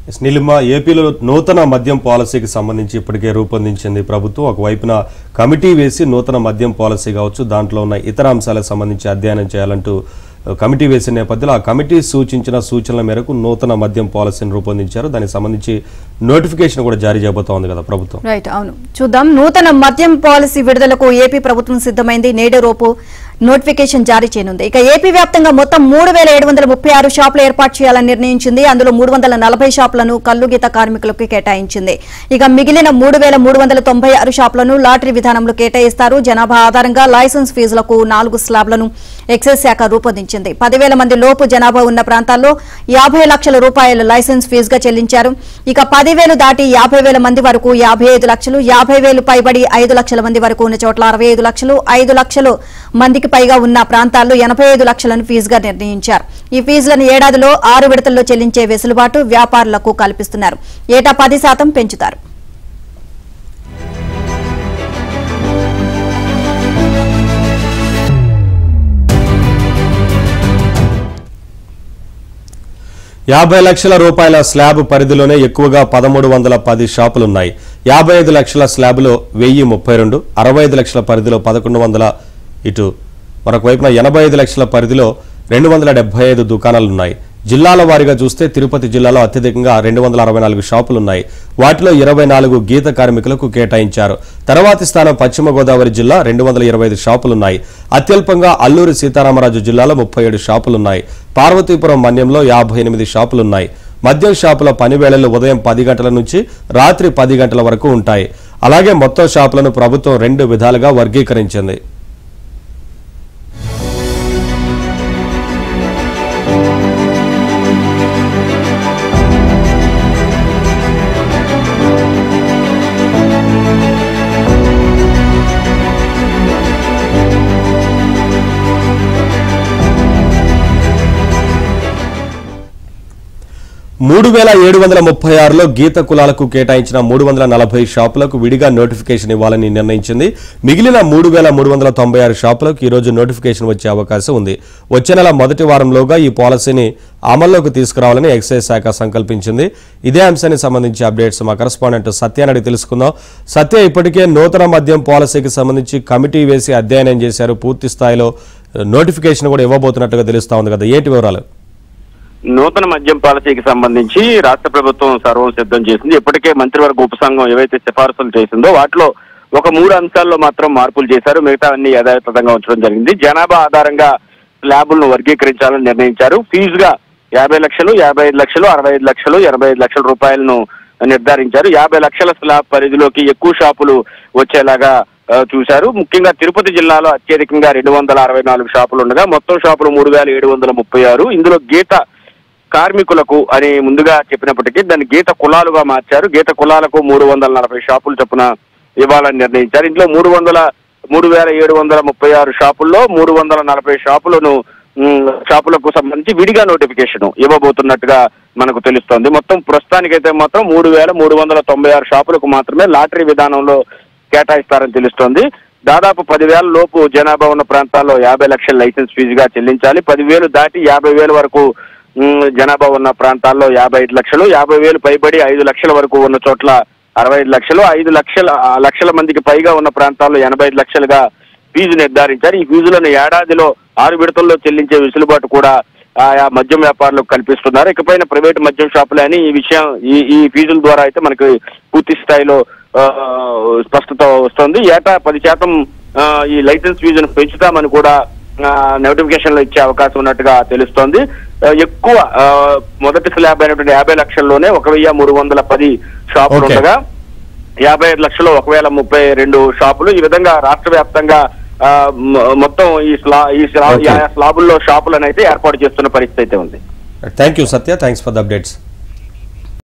Yes, Neelima ఏపీలో నూతన మద్యం పాలసీకి సంబంధించి ఇప్పటికే రూపొందించింది ప్రభుత్వం ఒకవైపున కమిటీ వేసి నూతన మద్యం పాలసీ కావచ్చు దాంట్లో ఉన్న ఇతర అంశాలకు సంబంధించి అధ్యయనం చేయాలంటూ ఆ, కమిటీ వేసిన నేపథ్యంలో ఆ కమిటీ సూచించిన సూచనల మేరకు నూతన మద్యం పాలసీని రూపొందించారు దానికి సంబంధించి నోటిఫికేషన్ కూడా జారీ చేయబోతోంది కదా ప్రభుత్వం రైట్ అవును చూద్దాం నూతన మద్యం పాలసీ విడుదలకు ఏపీ ప్రభుత్వం సిద్ధమైంది నేడు రోపు నోటిఫికేషన్ జారీ చేయనుంది ఇక ఏపీ వ్యాప్తంగా మొత్తం మూడు వేల ఏడు వందల ముప్పై ఆరు షాపులు ఏర్పాటు చేయాలని నిర్ణయించింది అందులో మూడు వందల నలభై షాపులను కల్లు గీత కార్మికులకు కేటాయించింది ఇక మిగిలిన మూడు వేల మూడు వందల తొంభై ఆరు షాపులను లాటరీ విధానంలో కేటాయిస్తారు జనాభా ఆధారంగా లైసెన్స్ ఫీజులకు నాలుగు స్లాబ్లను ఎక్సైజ్ శాఖ రూపొందించింది పదివేల మంది లోపు జనాభా ఉన్న ప్రాంతాల్లో యాభై లక్షల రూపాయల లైసెన్స్ ఫీజుగా చెల్లించారు ఇక పదివేలు దాటి యాభై వేల మంది వరకు యాభై ఐదు లక్షలు యాభై వేలు పైబడి ఐదు లక్షల మంది వరకు ఉన్న చోట్ల అరవై ఐదు లక్షలు ఐదు లక్షలు మందికి పైగా ఉన్న ప్రాంతాల్లో ఎనభై ఐదు లక్షలను ఫీజుగా నిర్ణయించారు ఈ ఫీజులను ఏడాదిలో ఆరు విడతల్లో చెల్లించే వెసులుబాటు వ్యాపారులకు కల్పిస్తున్నారు ఏటా పది శాతం పెంచుతారు యాభై లక్షల రూపాయల స్లాబ్ పరిధిలోనే ఎక్కువగా పదమూడు వందల పది షాపులున్నాయి యాభై ఐదు లక్షల స్లాబ్లో వెయ్యి ముప్పై రెండు అరవై ఐదు లక్షల పరిధిలో పదకొండు వందల ఇటు మరొక వైపున ఎనభై ఐదు లక్షల పరిధిలో రెండు వందల డెబ్బై ఐదు దుకాణాలున్నాయి జిల్లాల వారీగా చూస్తే తిరుపతి జిల్లాలో అత్యధికంగా రెండు వందల అరవై నాలుగు షాపులున్నాయి వాటిలో ఇరవై నాలుగు గీత కార్మికులకు కేటాయించారు తర్వాతి స్థానం పశ్చిమ గోదావరి జిల్లా రెండు వందల ఇరవై ఐదు షాపులున్నాయి అత్యల్పంగా అల్లూరి సీతారామరాజు జిల్లాలో ముప్పై ఏడు షాపులున్నాయి పార్వతీపురం మన్యంలో యాభై ఎనిమిది షాపులున్నాయి మద్యం షాపుల పని వేళలు ఉదయం పది గంటల నుంచి రాత్రి పది గంటల వరకు ఉంటాయి అలాగే మొత్తం షాపులను ప్రభుత్వం రెండు విధాలుగా వర్గీకరించింది మూడు వేల ఏడు వందల ముప్పై ఆరులో గీత కులాలకు కేటాయించిన మూడు వందల నలభై షాపులకు విడిగా నోటిఫికేషన్ ఇవ్వాలని నిర్ణయించింది మిగిలిన మూడు వేల మూడు వందల తొంభై ఆరు షాపులకు ఈ రోజు నోటిఫికేషన్ వచ్చే అవకాశం ఉంది వచ్చే నెల మొదటి వారంలోగా ఈ పాలసీని అమల్లోకి తీసుకురావాలని ఎక్సైజ్ శాఖ సంకల్పించింది ఇదే అంశానికి సంబంధించి అప్డేట్స్ మా కరస్పాండెంట్ సత్యానడి తెలుసుకుందాం సత్య ఇప్పటికే నూతన మద్యం పాలసీకి సంబంధించి కమిటీ వేసి అధ్యయనం చేశారు పూర్తి స్థాయిలో నోటిఫికేషన్ కూడా ఇవ్వబోతున్నట్టుగా తెలుస్తా ఉంది కదా ఏంటి వివరాలు నూతన మద్యం పాలసీకి సంబంధించి రాష్ట్ర ప్రభుత్వం సర్వం సిద్ధం చేసింది ఇప్పటికే మంత్రివర్గ ఉపసంఘం ఏవైతే సిఫారసులు చేసిందో వాటిలో ఒక మూడు అంశాల్లో మాత్రం మార్పులు చేశారు మిగతా అన్ని యథాతథంగా ఉంచడం జరిగింది జనాభా ఆధారంగా స్లాబులను వర్గీకరించాలని నిర్ణయించారు ఫీజుగా యాభై లక్షలు యాభై ఐదు లక్షలు అరవై ఐదు లక్షలు ఎనభై ఐదు లక్షల రూపాయలను నిర్ధారించారు యాభై లక్షల స్లాబ్ పరిధిలోకి ఎక్కువ షాపులు వచ్చేలాగా ఆ, చూశారు ముఖ్యంగా తిరుపతి జిల్లాలో అత్యధికంగా రెండు వందల అరవై నాలుగు షాపులు ఉండగా మొత్తం షాపులు మూడు వేల ఏడు వందల ముప్పై ఆరు ఇందులో గీత కార్మికులకు అని ముందుగా చెప్పినప్పటికీ దాన్ని గీత కులాలుగా మార్చారు గీత కులాలకు మూడు వందల నలభై షాపులు చొప్పున ఇవ్వాలని నిర్ణయించారు ఇందులో మూడు వందల మూడు వేల ఏడు వందల ముప్పై ఆరు షాపుల్లో మూడు వందల నలభై షాపులను ఉమ్, షాపులకు సంబంధించి విడిగా నోటిఫికేషన్ ఇవ్వబోతున్నట్టుగా మనకు తెలుస్తోంది మొత్తం ప్రస్తుతానికైతే మాత్రం మూడు వేల మూడు వందల తొంభై ఆరు షాపులకు మాత్రమే లాటరీ విధానంలో కేటాయిస్తారని తెలుస్తోంది దాదాపు పదివేల లోపు జనాభా ఉన్న ప్రాంతాల్లో యాభై లక్షల లైసెన్స్ ఫీజుగా చెల్లించాలి పదివేలు దాటి యాభై వేల వరకు ఉమ్, జనాభా ఉన్న ప్రాంతాల్లో యాభై ఐదు లక్షలు యాభై వేలు పైబడి ఐదు లక్షల వరకు ఉన్న చోట్ల అరవై ఐదు లక్షలు ఐదు లక్షల ఆ, లక్షల మందికి పైగా ఉన్న ప్రాంతాల్లో ఎనభై ఐదు లక్షలుగా ఫీజు నిర్ధారించారు ఈ ఫీజులను ఏడాదిలో ఆరు విడతల్లో చెల్లించే వెసులుబాటు కూడా ఆయా మద్యం వ్యాపారులకు కల్పిస్తున్నారు ఇకపైన ప్రైవేట్ మద్యం షాపులే అని ఈ విషయం ఈ ఈ ఫీజుల ద్వారా అయితే మనకి పూర్తి స్థాయిలో ఆ, స్పష్టత వస్తుంది ఏటా పది శాతం ఆ, ఈ లైసెన్స్ ఫీజును పెంచుతామని కూడా నోటిఫికేషన్ లో ఇచ్చే అవకాశం ఉన్నట్టుగా తెలుస్తోంది ఆ, ఎక్కువ ఆ, మొదటి స్లాబ్ అయినటువంటి యాభై లక్షల్లోనే ఒక వెయ్యి మూడు వందల పది షాపులు Okay. ఉండగా యాభై ఐదు లక్షలు ఒక వేల ముప్పై రెండు షాపులు ఈ విధంగా రాష్ట్ర వ్యాప్తంగా ఆ, మ- మొత్తం ఈ స్లా ఈ స్లా- Okay. ఆయా స్లాబుల్లో షాపులను అయితే ఏర్పాటు చేస్తున్న పరిస్థితి అయితే ఉంది thank you Satya thanks for the updates